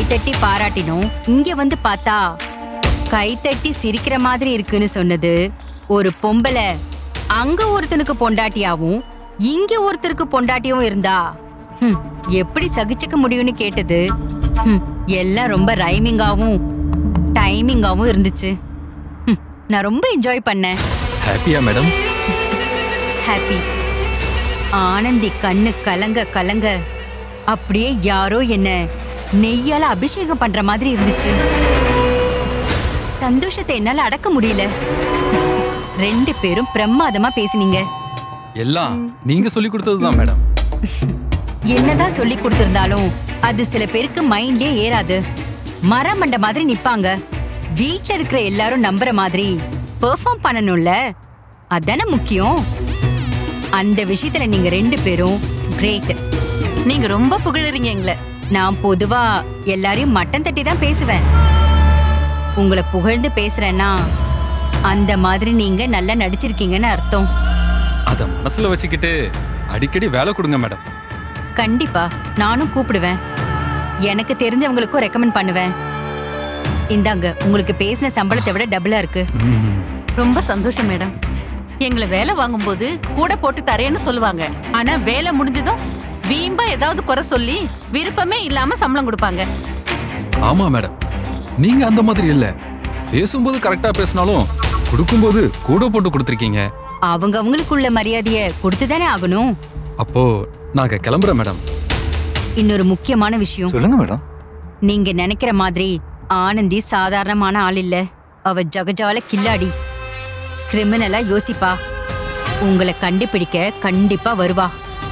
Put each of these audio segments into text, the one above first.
கைத்தட்டி பாராட்டினோம் இங்க வந்து பார்த்தா கைத்தட்டி சிரிக்கிற மாதிரி இருக்குன்னு சொன்னது ஒரு பொம்பளை அங்க ஒருத்தனுக்கு பொண்டாட்டியாவும் இங்க ஒருத்தருக்கு பொண்டாட்டியும் இருந்தா ஹம், எப்படி சகிச்சுக்க முடியும்னு கேட்டது ஹம், எல்லாம் ரொம்ப ரைமிங்காவும் டைமிங்காவும் இருந்துச்சு ஹம், நான் ரொம்ப என்ஜாய் பண்ணேன் ஹாப்பியா மேடம் ஹாப்பி ஆனந்தி கண்ணு கலங்க கலங்க அப்படியே யாரோ என்ன நெய்யால அபிஷேகம் பண்ற மாதிரி இருந்துச்சு சந்தோஷத்தை என்னால அடக்க முடியல ரெண்டு பேரும் பிரமாதமா பேசினீங்க எல்லாம் நீங்க சொல்லி கொடுத்ததுதான் மேடம் என்னதான் சொல்லி கொடுத்திருந்தாலும் அது சில பேருக்கு மைண்ட்லயே ஏறாது மரமண்ட மாதிரி நிப்பாங்க வீட்ல இருக்கிற எல்லாரும் நம்புற மாதிரி பெர்ஃபார்ம் பண்ணணும்ல அதானே முக்கியம் அந்த விஷயத்துல நீங்க ரெண்டு பேரும் கிரேட் நீங்க ரொம்ப புகழறீங்க எங்களை நான் பொதுவா எல்லாரையும் மட்டம் தட்டி தான் பேசுவேன் உங்களை புகழ்ந்து பேசுறேன்னா அந்த மாதிரி நீங்க நல்லா நடிச்சிருக்கீங்கன்னு அர்த்தம் அத மனசுல வச்சுக்கிட்டு அடிக்கடி வேலை கொடுங்க மேடம் கண்டிப்பா நானும் கூப்பிடுவேன் எனக்கு தெரிஞ்சவங்களுக்கும் ரெக்கமெண்ட் பண்ணுவேன் இந்தாங்க உங்களுக்கு பேசின சம்பளத்தை விட டபுளா இருக்கு ம். ரொம்ப சந்தோஷம் மேடம் எங்களை வேலை வாங்கும்போது கூட போட்டு தரேன்னு சொல்லுவாங்க ஆனா வேலை முடிஞ்சதும் வீம்பா ஏதாவது குறை சொல்லி விருப்பமே இல்லாம சம்பளம் கொடுப்பாங்க ஆமா மேடம் நீங்க அந்த மாதிரி இல்ல பேசும்போது கரெக்டா பேசினாலும் கொடுக்கும்போது கூட போட்டு கொடுத்துருக்கீங்க அவங்க அவங்களுக்குள்ள மரியாதைய கொடுத்துதானே ஆகணும் அப்போ நாங்க கிளம்புறோம் மேடம் இன்னொரு முக்கியமான விஷயம் சொல்லுங்க மேடம் நீங்க நினைக்கிற மாதிரி ஆனந்தி சாதாரணமான ஆள் இல்ல அவ ஜகஜால கில்லாடி கிரிமினலா யோசிப்பா உங்களை கண்டுபிடிக்க கண்டிப்பா வருவா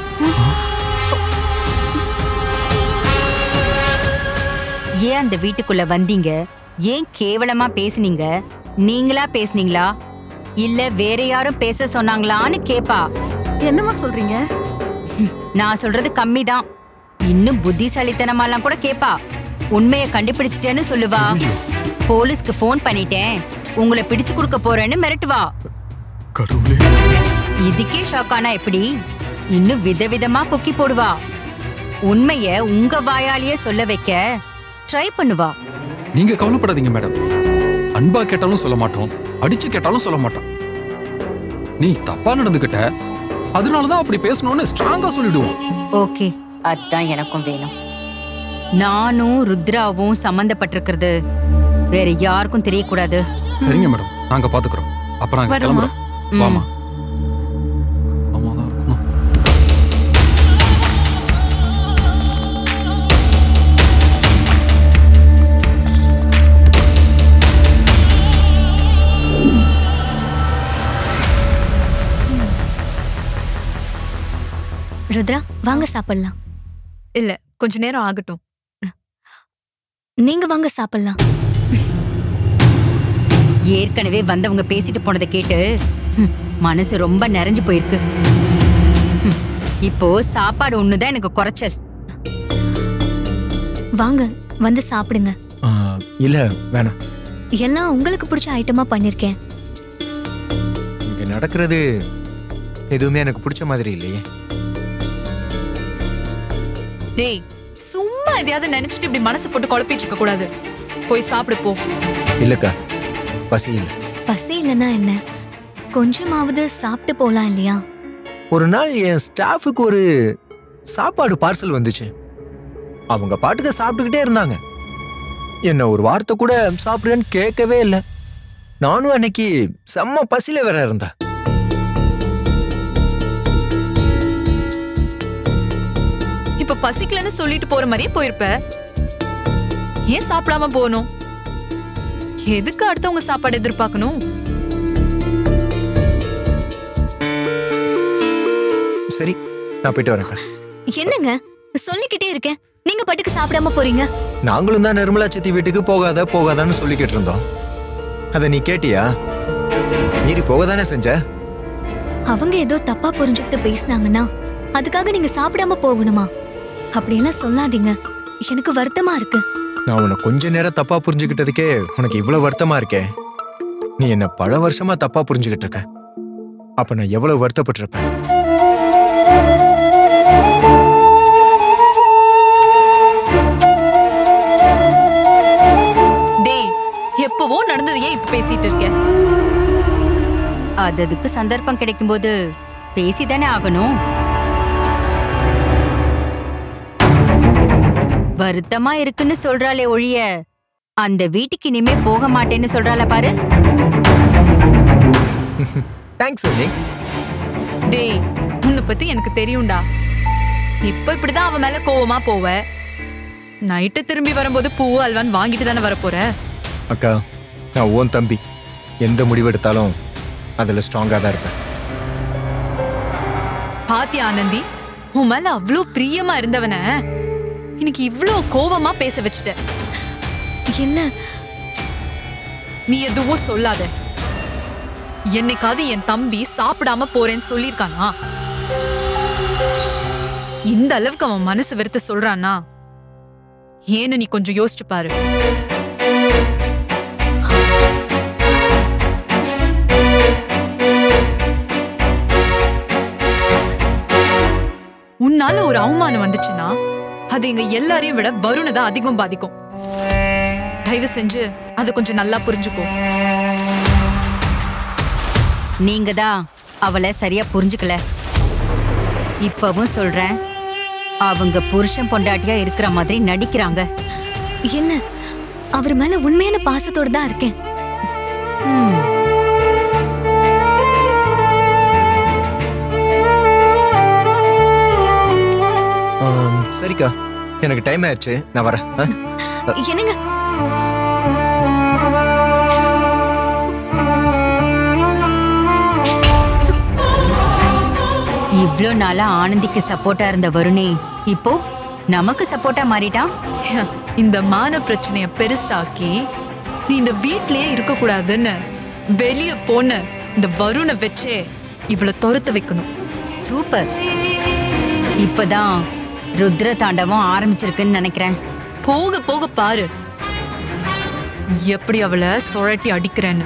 ஏன் அந்த வீட்டுக்குள்ள வந்தீங்க ஏன் கேவலமா பேசுனீங்க நீங்களா பேசுனீங்களா இல்ல வேற யாரும் பேச சொன்னாங்களான்னு கேப்பா என்னமா சொல்றீங்க நான் சொல்றது கம்மிதான் இன்னும் புத்திசாலித்தனமாலாம் கூட கேப்பா உண்மைய கண்டுபிடிச்சிட்டேன்னு சொல்லுவா போலீஸ்க்கு ஃபோன் பண்ணிட்டேன் உங்களை பிடிச்சு கொடுக்க போறேன்னு மிரட்டுவா கடவுளே இதுக்கே ஷாக் ஆனா எப்படி இன்னும் விதவிதமா கொக்கி போடுவா உண்மைய உங்க வாயாலேயே சொல்ல வைக்க ட்ரை பண்ணுவா நீங்க கவலைப்படாதீங்க மேடம் அன்பா கேட்டாலும் சொல்ல மாட்டோம் அடிச்சு கேட்டாலும் சொல்ல மாட்டோம் நீ தப்பா நடந்துகிட்ட அதனாலதான் அப்படி பேசணும்னு ஸ்ட்ராங்கா சொல்லிடுவோம் ஓகே அதான் எனக்கும் வேணும் நானும் ருத்ராவும் சம்பந்தப்பட்டிருக்கிறது வேற யாருக்கும் தெரியக்கூடாது சரிங்க மேடம் நாங்க பாத்துக்கிறோம் அப்புறம் நாங்க வரோமா? கிளம்புறோம் ம். வாமா ஆமாதான் இருக்கணும் ருத்ரா வாங்க சாப்பிடலாம் இல்ல கொஞ்ச நேரம் ஆகட்டும் நீங்க வாங்க சாப்பிடலாம் ஏற்கனவே வந்தவங்க பேசிட்டு போனதை கேட்டு ஹம், மனசு ரொம்ப நிறைஞ்சு போயிருக்கு ஹம், இப்போ சாப்பாடு ஒண்ணுதான் எனக்கு குறைச்சல் வாங்க வந்து சாப்பிடுங்க ஆ, இல்ல வேணாம் எல்லாம் உங்களுக்கு பிடிச்ச ஐட்டமா பண்ணிருக்கேன் இங்க நடக்கிறது எதுவுமே எனக்கு பிடிச்ச மாதிரி இல்லையே டேய் சும்மா எதையாவது நினைச்சிட்டு இப்படி மனசு போட்டு குழப்பிட்டு இருக்க கூடாது போய் சாப்பிடு போ இல்லக்கா பசி இல்ல பசி இல்லைன்னா என்ன கொஞ்சமாவது சாப்பிட்டு போலாம் இல்லையா ஒரு நாள் என் ஸ்டாஃபுக்கு ஒரு சாப்பாடு பார்சல் வந்துச்சு அவங்க பாட்டுக்கு சாப்பிட்டுக்கிட்டே இருந்தாங்க என்ன ஒரு வார்த்தை கூட சாப்பிடுறேன்னு கேட்கவே இல்லை நானும் அன்னைக்கு செம்ம பசியில வேற இருந்தேன் இப்ப பசிக்கலன்னு சொல்லிட்டு போற மாதிரியே போயிருப்ப ஏன் சாப்பிடாம போகணும் எதுக்கு அடுத்தவங்க சாப்பாடு எதிர்பார்க்கணும் சரி நான் போயிட்டு வரேன்க்கா என்னங்க சொல்லிக்கிட்டே இருக்கேன் நீங்க பாட்டுக்கு சாப்பிடாம போறீங்க நாங்களும் தான் நிர்மலா சித்தி வீட்டுக்கு போகாத போகாதான்னு சொல்லிக்கிட்டு இருந்தோம் அதை நீ கேட்டியா மீறி போகதானே செஞ்ச அவங்க ஏதோ தப்பா புரிஞ்சுக்கிட்டு பேசினாங்கன்னா அதுக்காக நீங்க சாப்பிடாம போகணுமா அப்படியெல்லாம் சொல்லாதீங்க எனக்கு வருத்தமா இருக்கு நான் உன்னை கொஞ்ச நேரம் தப்பா புரிஞ்சுக்கிட்டதுக்கே உனக்கு இவ்வளவு வருத்தமா இருக்கே நீ என்ன பல வருஷமா தப்பா புரிஞ்சுக்கிட்டு இருக்க அப்ப நான் எவ்வளவு வருத்தப்பட்டிருப்பேன் என்னவோ நடந்தது ஏன் இப்ப பேசிட்டு இருக்க அது அதுக்கு சந்தர்ப்பம் கிடைக்கும்போது பேசிதானே ஆகணும் வருத்தமா இருக்குன்னு சொல்றாளே ஒழிய அந்த வீட்டுக்கு இனிமே போக மாட்டேன்னு சொல்றாள பாரு தேங்க்ஸ் அண்ணி டேய் உன்னை பத்தி எனக்கு தெரியும்டா இப்ப இப்படிதான் அவன் மேல கோவமா போவ நைட்டு திரும்பி வரும்போது பூ அல்வான் வாங்கிட்டு தானே வரப்போற அக்கா நான் ஓன் தம்பி எந்த முடிவெடுத்தாலும் அதில் ஸ்ட்ராங்காக தான் இருப்பேன் பாத்தியா ஆனந்தி உன் மேல அவ்ளோ பிரியமா இருந்தவன இன்னைக்கு இவ்ளோ கோவமா பேச வச்சுட்ட இல்ல நீ எதுவும் சொல்லாத என்னைக்காவது என் தம்பி சாப்பிடாம போறேன்னு சொல்லியிருக்கானா இந்த அளவுக்கு அவன் மனசு வெறுத்து சொல்றானா ஏன்னு நீ கொஞ்சம் யோசிச்சு பாரு உன்னால ஒரு அவமானம் வந்துச்சுன்னா அது எங்க எல்லாரையும் விட வருணை தான் அதிகம் பாதிக்கும் தயவு செஞ்சு அதை கொஞ்சம் நல்லா புரிஞ்சுக்கோ நீங்க தான் அவளை சரியா புரிஞ்சுக்கல இப்பவும் சொல்றேன் அவங்க புருஷன் பொண்டாட்டியா இருக்கிற மாதிரி நடிக்கிறாங்க இல்ல அவர் மேல உண்மையான பாசத்தோட தான் இருக்கேன் ஆம், சரிக்கா எனக்கு டைம் ஆயிடுச்சு நான் வரேன் ஆ? என்னங்க இவ்ளோ நாளா ஆனந்திக்கு சப்போர்ட்டா இருந்த வருணே இப்போ நமக்கு சப்போர்ட்டா மாறிட்டான் இந்த மான பிரச்சனைய பெருசாக்கி நீ இந்த வீட்லயே இருக்க கூடாதுன்னு வெளிய போன இந்த வருணை வச்சே இவ்வளவு துரத்த வைக்கணும் சூப்பர் இப்பதான் ருத்ர தாண்டவம் ஆரம்பிச்சிருக்குன்னு நினைக்கிறேன் போக போக பாரு எப்படி அவளை சுழட்டி அடிக்கிறேன்னு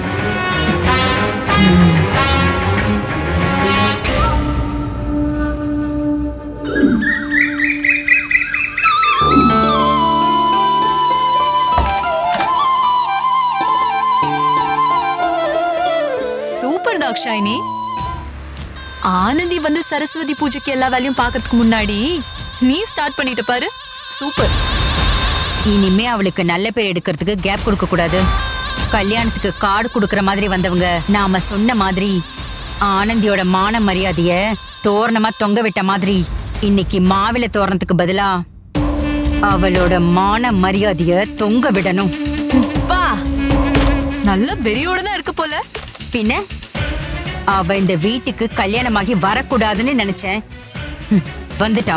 சூப்பர் தாக்ஷாயினி ஆனந்தி வந்து சரஸ்வதி பூஜைக்கு எல்லா வேலையும் பார்க்கறதுக்கு முன்னாடி நீ ஸ்டார்ட் பண்ணிட்ட பாரு சூப்பர் இனிமே அவளுக்கு நல்ல பேர் எடுக்கிறதுக்கு கேப் கொடுக்க கூடாது கல்யாணத்துக்கு கார்டு கொடுக்கற மாதிரி வந்தவங்க நாம சொன்ன மாதிரி ஆனந்தியோட மான மரியாதைய தோரணமா தொங்க விட்ட மாதிரி இன்னைக்கு மாவிளை தோரணத்துக்கு பதிலா அவளோட மான மரியாதைய தொங்க விடணும் வா நல்ல வெறியோட தான் இருக்கு போல பின்ன அவ இந்த வீட்டுக்கு கல்யாணமாகி வரக்கூடாதுன்னு நினைச்சேன் ஹம், வந்துட்டா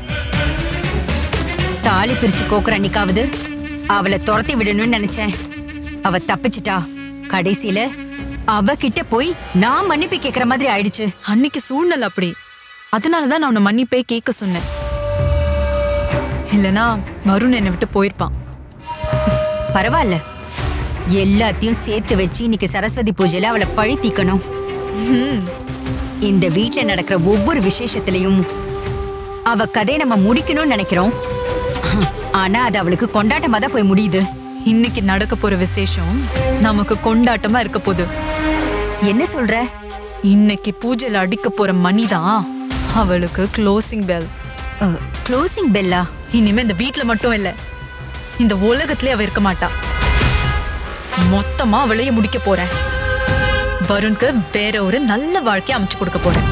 தாலி பிரிச்சு கோக்குற அன்னைக்காவது அவளை துரத்தி விடணும்னு நினைச்சேன் அவ தப்பிச்சிட்டா கடைசியில அவ கிட்ட போய் நான் மன்னிப்பு கேக்குற மாதிரி ஆயிடுச்சு அன்னைக்கு சூழ்நிலை அப்படி அதனால தான் நான் உன்னை மன்னிப்பே கேட்க சொன்னேன் இல்லனா வருண் என்னை விட்டு போயிருப்பான் பரவாயில்ல எல்லாத்தையும் சேர்த்து வச்சு இன்னைக்கு சரஸ்வதி பூஜையில அவளை பழி தீக்கணும் ஹம், இந்த வீட்ல நடக்கிற ஒவ்வொரு விசேஷத்திலையும் அவ கதையை நம்ம முடிக்கணும்னு நினைக்கிறோம் ஆனா அது அவளுக்கு கொண்டாட்டமா தான் போய் முடியுது இன்னைக்கு நடக்க போற விசேஷம் நமக்கு கொண்டாட்டமா இருக்க போகுது என்ன சொல்ற இன்னைக்கு பூஜையில அடிக்க போற மணிதான் அவளுக்கு க்ளோசிங் பெல் க்ளோசிங் பெல்லா இனிமே இந்த வீட்ல மட்டும் இல்ல இந்த உலகத்திலே அவ இருக்க மாட்டா மொத்தமா அவளையே முடிக்க போறேன் வருண்க்கு வேற ஒரு நல்ல வாழ்க்கைய அமைச்சு கொடுக்க போறேன்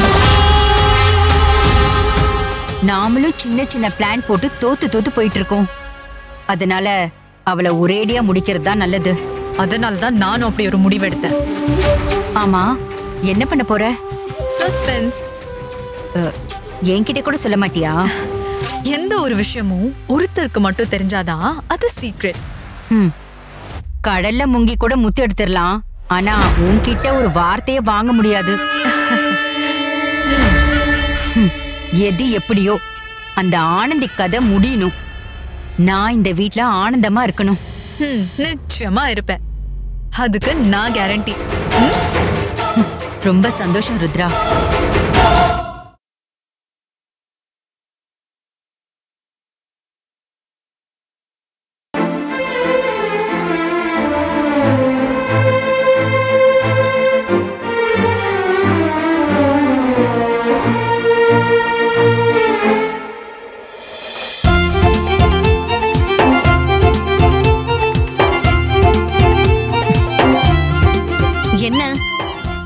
நாமளும் சின்ன சின்ன பிளான் போட்டு தோத்து தோத்து போயிட்டு இருக்கோம் அதனால அவளை ஒரேடியா முடிக்கிறது தான் நல்லது அதனால தான் நானும் அப்படி ஒரு முடிவெடுத்தேன் ஆமா என்ன பண்ண போற சஸ்பென்ஸ் அஹ், என்கிட்ட கூட சொல்ல மாட்டியா எந்த ஒரு விஷயமும் ஒருத்தருக்கு மட்டும் தெரிஞ்சாதான் அது சீக்ரெட் ம். கடல்ல முங்கி கூட முத்து எடுத்துடலாம் ஆனா உன்கிட்ட ஒரு வார்த்தைய வாங்க முடியாது ம். எது எப்படியோ அந்த ஆனந்தி கதை முடியணும் நான் இந்த வீட்ல ஆனந்தமா இருக்கணும் நிச்சயமா இருப்பேன் அதுக்கு நான் கேரண்டி ரொம்ப சந்தோஷம் ருத்ரா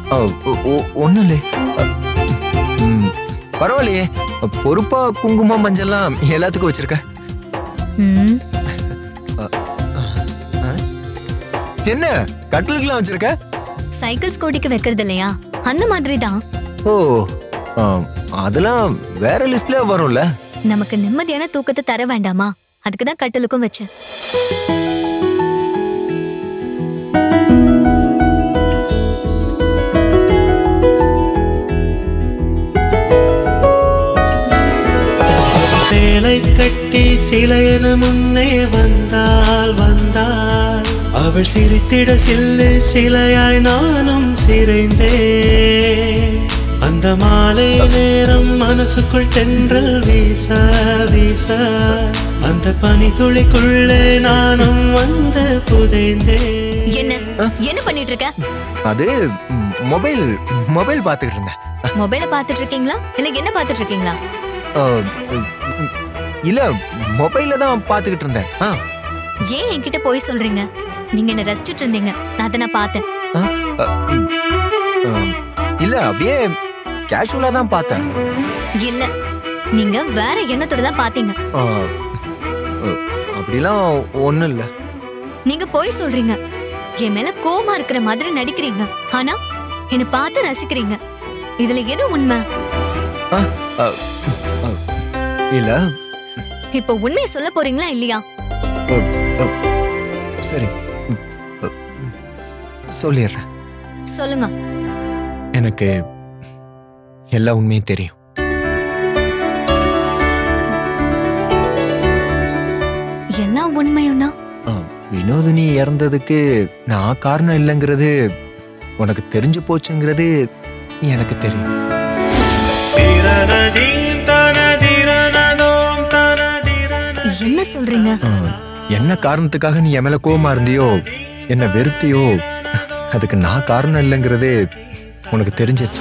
ஒன்றும் இல்லை ம், பரவாயில்லையே பொறுப்பா குங்குமம் மஞ்சள்லாம் எல்லாத்துக்கும் வச்சிருக்க ம், என்ன கட்டிலுக்குலாம் வச்சிருக்க சைக்கிள் ஸ்கூட்டிக்கு வைக்கிறது இல்லையா அந்த மாதிரி தான் ஓ ஆ, அதெல்லாம் வேற லிஸ்ட்ல வரும்ல நமக்கு நிம்மதியான தூக்கத்தை தர வேண்டாமா அதுக்கு தான் கட்டலுக்கும் வச்சேன் சேலை கட்டி சிலையென முன்னே வந்தாள் வந்தாள் அவள் சிரித்திட சில்லு சிலையாய் நானும் சிறைந்தேன் அந்த மாலை நேரம் மனசுக்குள் தென்றல் வீச வீச அந்த பனி துளிக்குள்ளே நானும் வந்து புதைந்தேன் என்ன என்ன பண்ணிட்டு இருக்க அது ம், மொபைல் மொபைல் பார்த்துக்கிட்டு இருந்தேன் மொபைல பாத்துட்டு இருக்கீங்களா இல்ல என்ன பாத்துட்டு இருக்கீங்களா ஆ, ம், இல்ல மொபைல்ல தான் பார்த்துக்கிட்டு இருந்தேன் ஆ ஏன் என்கிட்ட போய் சொல்றீங்க நீங்க என்ன ரசிச்சிட்டு இருந்தீங்க அதை நான் பார்த்தேன் ஆ, ம், ஆ, இல்ல அப்படியே கேஷுவலா தான் பார்த்தேன் இல்ல நீங்க வேற எண்ணத்தோட தான் பாத்தீங்க ஆ, ஆ, அப்படிலாம் ஒண்ணும் இல்ல நீங்க போய் சொல்றீங்க என் மேல கோமா இருக்கிற மாதிரி நடிக்கிறீங்க ஆனா என்ன பார்த்து ரசிக்கிறீங்க இதுல எது உண்மை ஆ, ஆ, ஆ, இல்ல இப்போ உண்மையை சொல்ல போறீங்களா இல்லையா ஆ, ஆ, சரி ம், ஆ, ம், சொல்லிடுறேன் சொல்லுங்க எனக்கு எல்லா உண்மையும் தெரியும் எல்லாம் உண்மையும்னா ஆ, வினோதினி இறந்ததுக்கு நான் காரணம் இல்லைங்கிறது உனக்கு தெரிஞ்சு போச்சுங்கிறது எனக்கு தெரியும் சிரநதீம் தனதிரனதோம் தனதிரன என்ன சொல்றீங்க ஆ, என்ன காரணத்துக்காக நீ என் மேல கோவமா இருந்தியோ என்ன வெறுத்தியோ அதுக்கு நான் காரணம் இல்லைங்கிறது உனக்கு தெரிஞ்சிருச்சு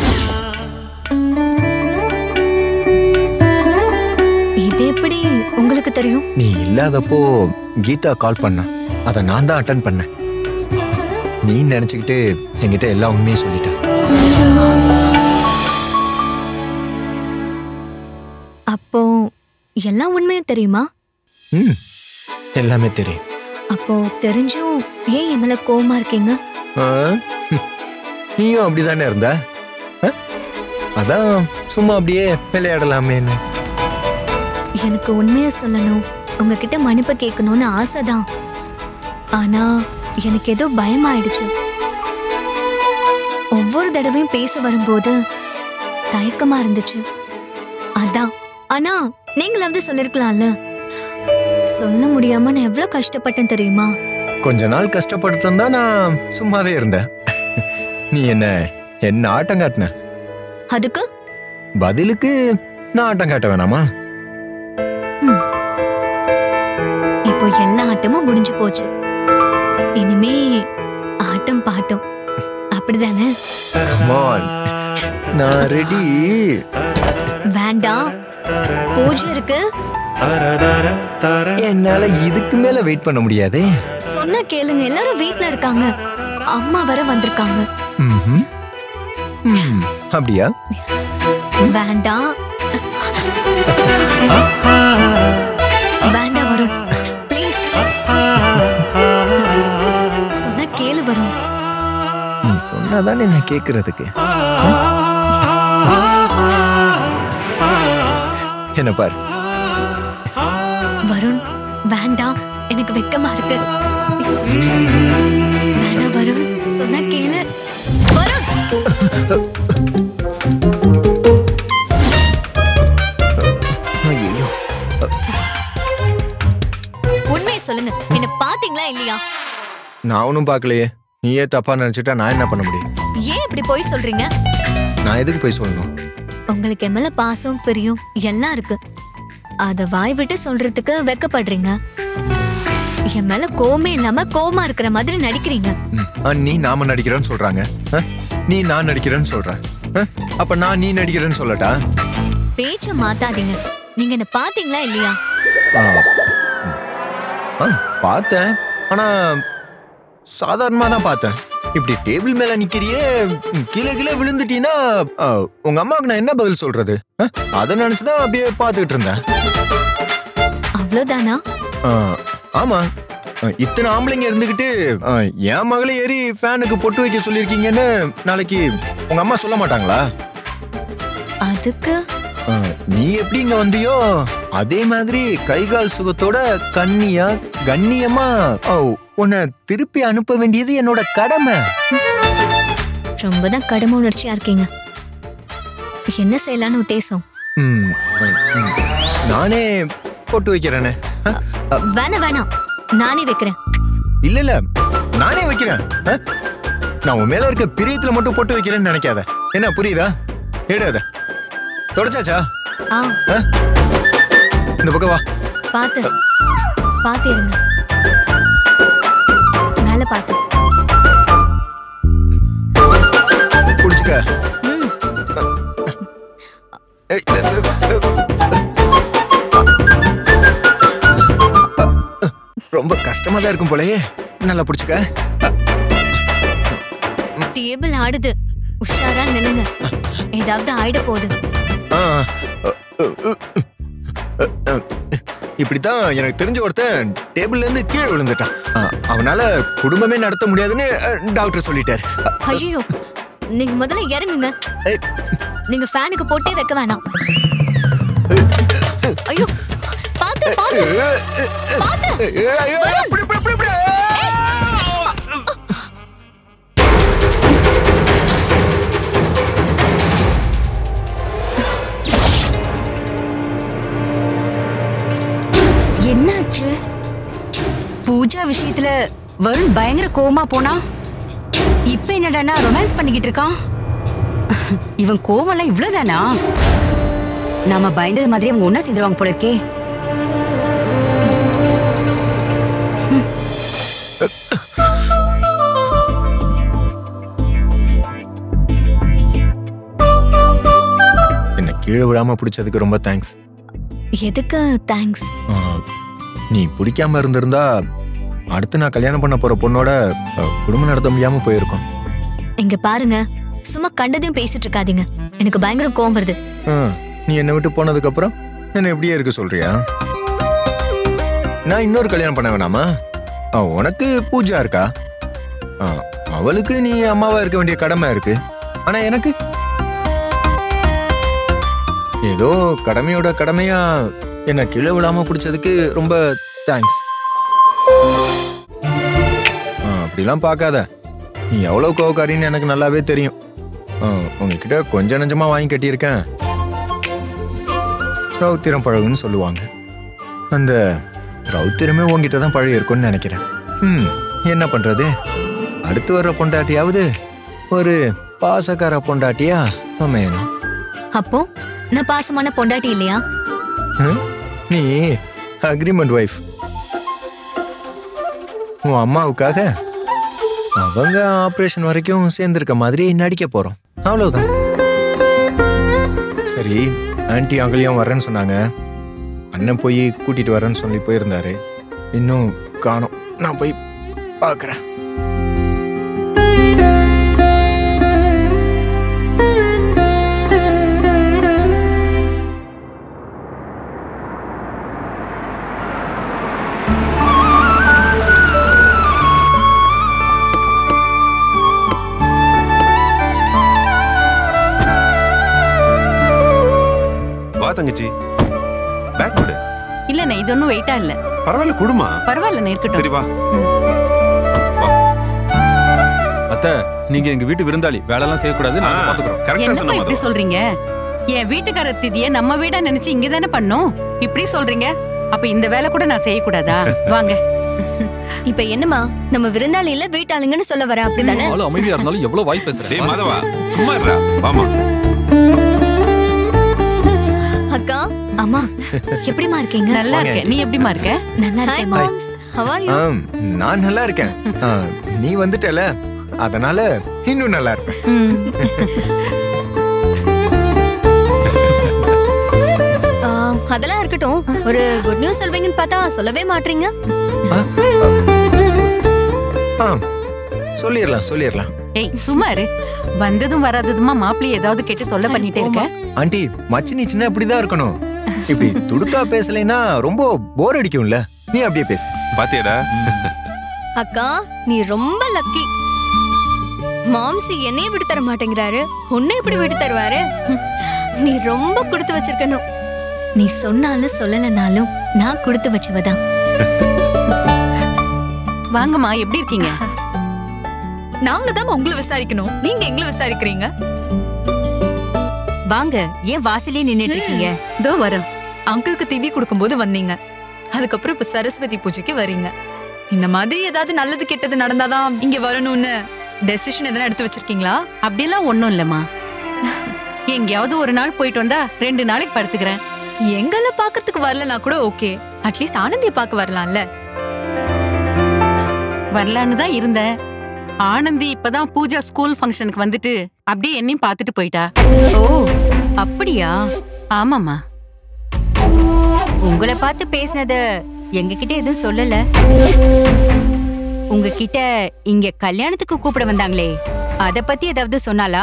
இது எப்படி உங்களுக்கு தெரியும் நீ இல்லாதப்போ கீதா கால் பண்ண அதை நான் தான் அட்டன் பண்ணேன் நீ நினைச்சுக்கிட்டு என்கிட்ட எல்லா உண்மையும் சொல்லிட்ட அப்போ எல்லா உண்மையும் தெரியுமா ம் எல்லாமே தெரியும் அப்போ தெரிஞ்சும் ஏன் என் மேல கோவமா இருக்கீங்க ஆ? நீயும் அப்படிதானே இருந்த ஆ? அதான் சும்மா அப்படியே விளையாடலாமேன்னு எனக்கு உண்மையை சொல்லணும் உங்ககிட்ட மன்னிப்பு கேட்கணும்னு ஆசைதான் ஆனா எனக்கு ஏதோ பயமாயிடுச்சு ஒவ்வொரு தடவையும் பேச வரும்போது தயக்கமா இருந்துச்சு அதான் ஆனா நீங்களாவது சொல்லிருக்கலாம்ல சொல்ல முடியாம நான் எவ்வளவு கஷ்டப்பட்டேன் தெரியுமா கொஞ்ச நாள் கஷ்டப்பட்டு இருந்தா நான் சும்மாவே இருந்தேன் நீ என்ன என்ன ஆட்டம் காட்டின அதுக்கு பதிலுக்கு நான் ஆட்டம் காட்ட வேணாமா இப்போ எல்லா ஆட்டமும் முடிஞ்சு போச்சு இனிமே ஆட்டம் பாட்டம் அப்படிதானே Come on. நான் ரெடி வேண்டாம் பூஜை இருக்கு தரதர தர என்னால இதுக்கு மேல வெயிட் பண்ண முடியாதே சொன்னா கேளுங்க எல்லாரும் வீட்ல இருக்காங்க அம்மா வர வந்திருக்காங்க ம்ஹும். ம், அப்படியா வேண்டாம் வேண்டாம் வரும் ப்ளீஸ் சொன்னா கேளு வரும் நீ சொன்னாதானே நான் கேக்குறதுக்கு என்ன பாரு வருண் வேண்டாம் எனக்கு வெக்கமா இருக்கு வேண்டாம் வருண் சொன்னா கேளு வருண் ஐயோ உண்மையை சொல்லுங்க என்ன பாத்தீங்களா இல்லையா நான் ஒன்றும் பார்க்கலையே நீயே தப்பா நினைச்சிட்டா நான் என்ன பண்ண முடியும் ஏன் இப்படி போய் சொல்றீங்க நான் எதுக்கு போய் சொல்லணும் உங்களுக்கு என் மேல பாசம் பிரியம் எல்லாம் இருக்கு அத வாய் விட்டு சொல்றதுக்கு வெக்கப்படுறீங்க என் மேல கோமே இல்லாம கோமா இருக்கிற மாதிரி நடிக்கிறீங்க ம். ஆ, நீ நாம நடிக்கிறேன்னு சொல்றாங்க ஆ? நீ நான் நடிக்கிறேன்னு சொல்ற ஆ? அப்ப நான் நீ நடிக்கிறேன்னு சொல்லட்டா பேச்ச மாத்தாதீங்க நீங்க என்ன பாத்தீங்களா இல்லையா ஆ. ம். ஆ, பார்த்தேன் ஆனா சாதாரணமா தான் பார்த்தேன் இப்படி டேபிள் மேல நிக்கிறியே ம், கீழே கீழே விழுந்துட்டீன்னா ஆ, உங்க அம்மாவுக்கு நான் என்ன பதில் சொல்றது ஆ, அதை நினைச்சுதான் அப்படியே பார்த்துக்கிட்டு இருந்தேன் அவ்வளவுதானா ஆ, ஆமா ஆ, இத்தனை ஆம்பளைங்க இருந்துகிட்டு ஆ, என் மகளை ஏறி ஃபேனுக்கு பொட்டு வைக்க சொல்லியிருக்கீங்கன்னு நாளைக்கு உங்க அம்மா சொல்ல மாட்டாங்களா அதுக்கு ஆ, நீ எப்படி இங்க வந்தியோ அதே மாதிரி கை கால் சுகத்தோட கண்ணியா கண்ணியமா ஓ, உன்னை திருப்பி அனுப்ப வேண்டியது என்னோட கடமை ரொம்ப தான் கடமை உணர்ச்சியா இருக்கீங்க என்ன செய்யலான்னு உத்தேசம் ம், ம், நானே பொட்டு வைக்கிறேனே ஆ, வேணாம் வேணாம் நானே வைக்கிறேன் இல்ல இல்ல நானே வைக்கிறேன் ஆ? நான் உன் மேல இருக்க பிரியத்துல மட்டும் பொட்டு வைக்கிறேன்னு நினைக்காத என்ன புரியுதா எடாத தொடச்சாச்சா ஆ ஆ? இந்த பக்கம் வா பார்த்து பார்த்து இருங்க மேல பார்த்து குடிச்சுக்க ம் ஏய், ஏ, ஏ, ஏ. ரொம்ப கஷ்டமா தான் இருக்கும் போலயே நல்லா பிடிச்சுக்க டேபிள் ஆடுது உஷாரா நில்லுங்க ஏதாவது ஆயிட போகுது ஆ, அ, அ, அ, அ, அ. இப்படித்தான் எனக்கு தெரிஞ்ச ஒருத்தன் டேபிள்ல இருந்து கீழே விழுந்துட்டான் ஆ, அவனால குடும்பமே நடத்த முடியாதுன்னு அ, டாக்டர் சொல்லிட்டாரு ஐயோ நீங்க முதல்ல இறங்குங்க ஏய். நீங்க ஃபேனுக்கு போட்டே வைக்க வேணாம் ஐயோ பாத்து பாத்து பாத்து ஏய், ஐயோ, இப்படி, இப்படி, இப்படி, இப்படி. என்னாச்சு பூஜா விஷயத்துல வருண் பயங்கர கோவமா போனா இப்ப என்னடான்னா ரொமான்ஸ் பண்ணிக்கிட்டு இருக்கான் இவன் கோவம்லாம் இவ்வளவுதானா நாம பயந்தது மாதிரி அவங்க ஒன்னா சேர்ந்துருவாங்க போல இருக்கே என்ன கீழே விடாம பிடிச்சதுக்கு ரொம்ப தேங்க்ஸ் எதுக்கு தேங்க்ஸ் நீ பிடிக்காம இருந்திருந்தா அடுத்து நான் கல்யாணம் பண்ண போற பொண்ணோட அ, குடும்பம் நடத்த முடியாம போயிருக்கும் இங்க பாருங்க சும்மா கண்டதையும் பேசிட்டு இருக்காதீங்க எனக்கு பயங்கர கோவம் வருது ஆ, நீ என்னை விட்டு போனதுக்கு அப்புறம் என்ன எப்படியே இருக்க சொல்றியா நான் இன்னொரு கல்யாணம் பண்ண வேணாமா ஆ, உனக்கு பூஜா இருக்கா ஆ, அவளுக்கு நீ அம்மாவா இருக்க வேண்டிய கடமை இருக்கு ஆனா எனக்கு ஏதோ கடமையோட கடமையா என்ன கீழே விழாம பிடிச்சதுக்கு ரொம்ப தேங்க்ஸ் அப்படிலாம் பார்க்காத நீ எவ்வளவு கோவக்காரின்னு எனக்கு நல்லாவே தெரியும் ஆ, உங்ககிட்ட கொஞ்சம் நஞ்சமா வாங்கி கட்டியிருக்கேன் ரௌத்திரம் பழகுன்னு சொல்லுவாங்க அந்த ரௌத்திரமே உங்ககிட்ட தான் பழகி இருக்கும்னு நினைக்கிறேன் ம் என்ன பண்றது அடுத்து வர்ற பொண்டாட்டியாவது ஒரு பாசக்கார பொண்டாட்டியா அமையணும் அப்போ நான் பாசமான பொண்டாட்டி இல்லையா ம்? நீ அக்ரிமெண்ட் ஒய்ஃப் உன் அம்மாவுக்காக அவங்க ஆபரேஷன் வரைக்கும் சேர்ந்திருக்க மாதிரி நடிக்க போறோம் அவ்வளவுதான் சரி ஆன்ட்டி அங்களையும் வரேன்னு சொன்னாங்க அண்ணன் போய் கூட்டிட்டு வரேன்னு சொல்லி போயிருந்தாரு இன்னும் காணோம் நான் போய் பார்க்கறேன் வா தங்கச்சி பேக் கொடு இல்லண்ணே இது ஒன்றும் வெயிட்டா இல்ல பரவாயில்ல குடுமா பரவாயில்ல இருக்கட்டும் சரி வா அத்தை நீங்க எங்க வீட்டு விருந்தாளி வேலையெல்லாம் செய்யக்கூடாது நாங்க ஆ, பாத்துக்கிறோம் கரெக்டா என்னப்பா சொன்ன இப்படி மது சொல்றீங்க என் வீட்டுக்கார திதிய நம்ம வீடா நினைச்சு இங்க தானே பண்ணோம் இப்படி சொல்றீங்க அப்ப இந்த வேலை கூட நான் செய்யக்கூடாதா வாங்க இப்ப என்னமா நம்ம விருந்தாளி இல்ல வீட்டாளுங்கன்னு சொல்ல வர அப்படிதானே ஆளு அமைதியா இருந்தாலும் எவ்வளவு வாய் டேய் பேசுறேன் மாதவா சும்மா இருடா வாமா அக்கா அம்மா எப்படிமா இருக்கீங்க நல்லா வாங்க. இருக்க நீ எப்படிமா இருக்க நல்லா இருக்கேன் How are you? ஆம், நான் நல்லா இருக்கேன் ஆ, நீ வந்துட்டல அதனால இன்னும் நல்லா இருப்பேன் ஆ, அதெல்லாம் இருக்கட்டும் ஒரு குட் நியூஸ் சொல்வீங்கன்னு பார்த்தா சொல்லவே மாட்டீங்க ஆ, சொல்லிடலாம் சொல்லிடலாம் ஏய் சும்மா இரு வந்ததும் வராததுமா மாப்பிள்ளை ஏதாவது கேட்டு தொல்லை பண்ணிட்டே இருக்க ஆண்டி மச்சினி சின்ன இப்படிதான் இருக்கணும் இப்படி துடுக்கா பேசலைன்னா ரொம்ப போர் அடிக்கும்ல நீ அப்படியே பேசு பாத்தியாடா அக்கா நீ ரொம்ப லக்கி மாம்சி என்னைய விட்டு தர மாட்டேங்கிறாரு உன்னை எப்படி விட்டு தருவாரு ஹம், நீ ரொம்ப கொடுத்து வச்சிருக்கணும் நீ சொன்னாலும் சொல்லலனாலும் நான் கொடுத்து வச்சவதான் வாங்கம்மா எப்படி இருக்கீங்க நாங்க தான் உங்களை விசாரிக்கணும் நீங்க எங்களை விசாரிக்கிறீங்க வாங்க ஏன் வாசலே நின்னுட்டு இருக்கீங்க இதோ வரோம் அங்கிளுக்கு திதி கொடுக்கும்போது வந்தீங்க அதுக்கப்புறம் இப்ப சரஸ்வதி பூஜைக்கு வரீங்க இந்த மாதிரி ஏதாவது நல்லது கெட்டது நடந்தாதான் இங்க வரணும்னு டெசிஷன் எதனா எடுத்து வச்சிருக்கீங்களா அப்படிலாம் ஒண்ணும் இல்லம்மா எங்கேயாவது ஒரு நாள் போயிட்டு வந்தா ரெண்டு நாளைக்கு படுத்துக்கிறேன் எங்களை பாக்கிறதுக்கு வரலனா கூட ஓகே அட்லீஸ்ட் ஆனந்திய பார்க்க வரலாம்ல வரலான்னு தான் இருந்தேன் ஆனந்தி இப்பதான் பூஜா ஸ்கூல் ஃபங்க்ஷனுக்கு வந்துட்டு அப்படியே என்னையும் பார்த்துட்டு போயிட்டா ஓ அப்படியா ஆமாம்மா உங்களை பார்த்து பேசினத எங்ககிட்ட எதுவும் சொல்லல உங்ககிட்ட இங்க கல்யாணத்துக்கு கூப்பிட வந்தாங்களே அத பத்தி ஏதாவது சொன்னாலா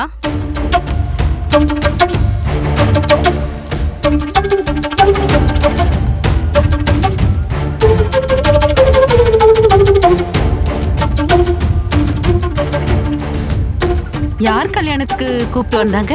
யார் கல்யாணத்துக்கு கூப்பிட்டு வந்தாங்க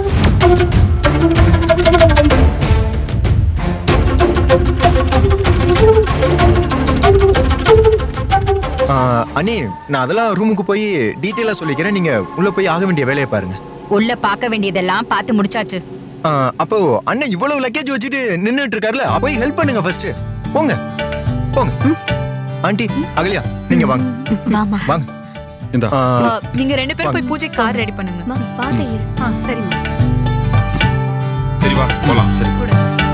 ஆ, அண்ணி நான் அதெல்லாம் ரூமுக்கு போய் டீட்டெயிலா சொல்லிக்கிறேன் நீங்க உள்ள போய் ஆக வேண்டிய வேலையை பாருங்க உள்ள பார்க்க வேண்டியதெல்லாம் பார்த்து முடிச்சாச்சு ஆ, அப்போ அண்ணன் இவ்வளவு லக்கேஜ் வச்சுட்டு நின்னுட்டு இருக்காருல போய் ஹெல்ப் பண்ணுங்க ஃபர்ஸ்ட் போங்க போங்க ஆண்டி அகலியா நீங்க வாங்க வாமா வாங்க இந்தா ஆ, ஆ, நீங்க ரெண்டு பேரும் போய் பூஜை கார் ரெடி பண்ணுங்க வா பாத்து இரு ஆ சரிம்மா சரி வா போலாம் சரி கூட